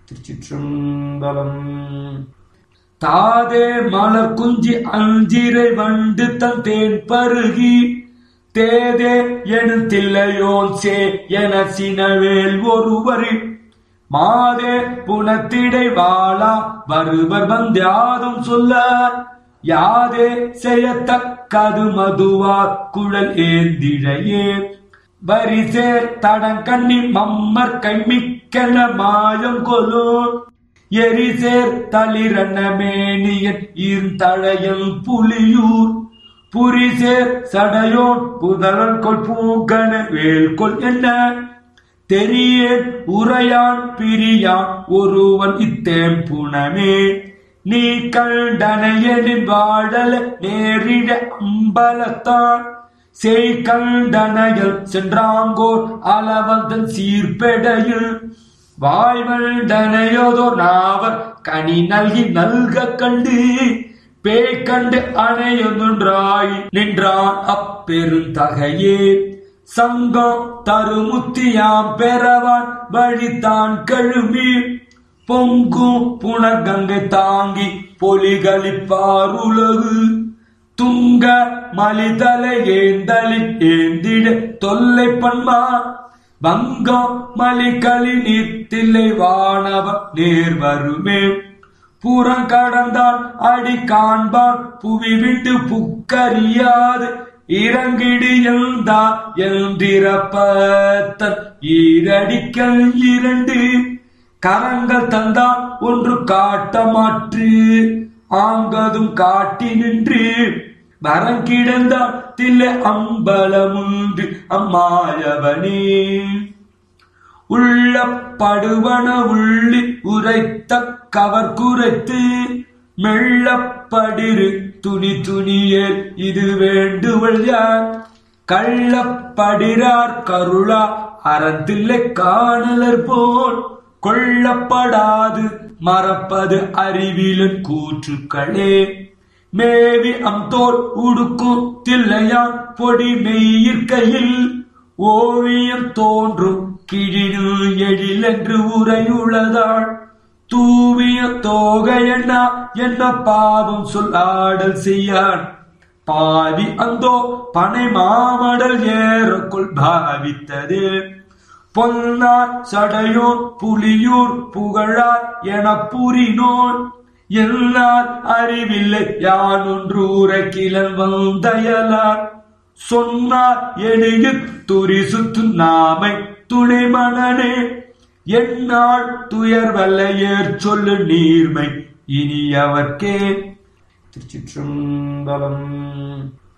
திருச்சிற்றம்பலம் தாதே மலர் குஞ்சி அஞ்சிரை வண்டு தன் தேன் பருகி தேதே எனும் தில்லையோன் சே என சினவேல் ஒருவரி மாதே புனத்திடை வாழா வருவர் வந்தியாதும் சொல்லார் யாதே செய்யத்தக்கது மதுவா குழல் ஏந்திழையே வரிசேர் தடங்கண்ணி மம்மர் கைமிக்கென மாயம் கொலோ எரிசேர் தளிரண்ண மேனியன் ஈர்ந்தழையல் புலியூர் புரிசேர் சடையோன் புதலன் கொள் பூங்கன வேல்கொள் என்ன தெரியேன் உரையான் பிரியான் ஒருவன் இத்தேம்புணமே நீ கண்டனையனின் வாழல நேரிட அம்பலத்தான் செய் கண்டனையல் சென்றாங்கோர் அளவந்தன் சீர்பெடையில் வாய்வண்டனையோதோ நாவர் கனி நல்கி நல்க கண்டு பேய் கண்டு அணையொன்றாய் நின்றான் அப்பெருந்தகையே சங்கம் தருமுத்தியாம் பெறவான் வழித்தான் கழுமி பொங்கும் புனர்கங்கை தாங்கி பொலிகளிப்பார் உலகு துங்க மலிதலை ஏந்தலி ஏந்திட தொல்லை பண்மா வங்கம் மலிகளி நீர்த்தில்லை வானவன் நேர் வருமே புறங்கடந்தான் அடி காண்பான் புவி விட்டு புக்கறியாது இறங்கிடு எழுந்தா எழுந்திரப்பத்தன் ஈரடிக்கல் இரண்டு கரங்கள் தந்தான் ஒன்று காட்ட மாற்று ஆங்கதும் காட்டி நின்று வரங்கிடந்தான் தில்லை அம்பலமுண்டு அம்மாயவனே உள்ளப்படுவன உள்ளி உரைத்த கவர் குறைத்து மெல்லப்படிரு துணி துணியே இது வேண்டுவள் யார் கள்ளப்படிரார் கருளா அறந்தில்லை காணலர் போல் கொள்ளப்படாது மறப்பது அறிவிலன் கூற்றுக்களே மேவி அம்தோல் உடுக்கும் தில்லையான் பொடி மெய்யிற்கையில் ஓவியம் தோன்றும் கிழினு எழிலென்று உரையுள்ளதாள் தூவிய தோகையண்ணா என்ன பாவம் சொல்லாடல் செய்யான் பாவி அந்தோ பனை மாமடல் ஏறக்குள் பாவித்தது பொன்னார் சடையோன் புலியூர் புகழார் என புரினோன் எல்லார் அறிவில்லை யான் ஒன்று உரைக்கிலன் வந்தயலார் சொன்னார் எளிய துரிசுத்து நாமை துணை மனனே என்னால் துயர் வல்லையேற் சொல்லு நீர்மை இனி அவர்க்கே திருச்சிற்றம்பலம்